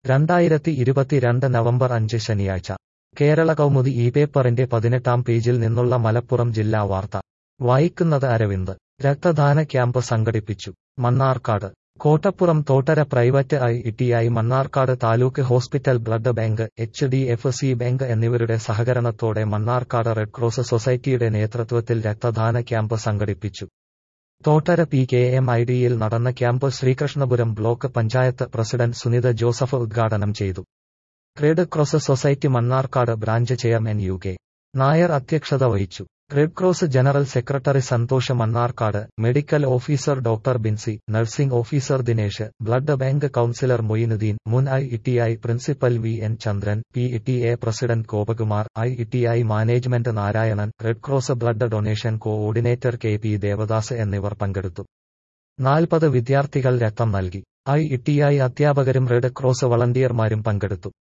രണ്ടായിരത്തി ഇരുപത്തിരണ്ട് നവംബർ അഞ്ച് ശനിയാഴ്ച കേരള കൗമുദി ഈ പേപ്പറിന്റെ പതിനെട്ടാം പേജിൽ നിന്നുള്ള മലപ്പുറം ജില്ലാ വാർത്ത വായിക്കുന്നത് അരവിന്ദ് രക്തദാന ക്യാമ്പ് സംഘടിപ്പിച്ചു Mannarkkad Kottappuram Thottara private I I Mannarkkad taluk hospital blood bank H D F C bank എന്നിവരുടെ സഹകരണത്തോടെ മണ്ണാർക്കാട് റെഡ് ക്രോസ് സൊസൈറ്റിയുടെ നേതൃത്വത്തിൽ രക്തദാന ക്യാമ്പ് സംഘടിപ്പിച്ചു Thottara P K M I ഡിയിൽ നടന്ന camp Sreekrishnapuram block panchayat president Sunitha Joseph ഉദ്ഘാടനം ചെയ്തു red cross society Mannarkkad branch chairman U K Nair അധ്യക്ഷത വഹിച്ചു red cross general secretary Santhosh Mannarkkad medical officer doctor Binsy nursing officer Dinesh blood bank councillor Moinuddin മുൻ I I principal V N Chandran P T A president Gopakumar I I management Narayanan red cross blood donation coordinator K P Devadas എന്നിവർ പങ്കെടുത്തു നാൽപ്പത് വിദ്യാർത്ഥികൾ രക്തം നൽകി I I അധ്യാപകരും red cross വളണ്ടിയർമാരും പങ്കെടുത്തു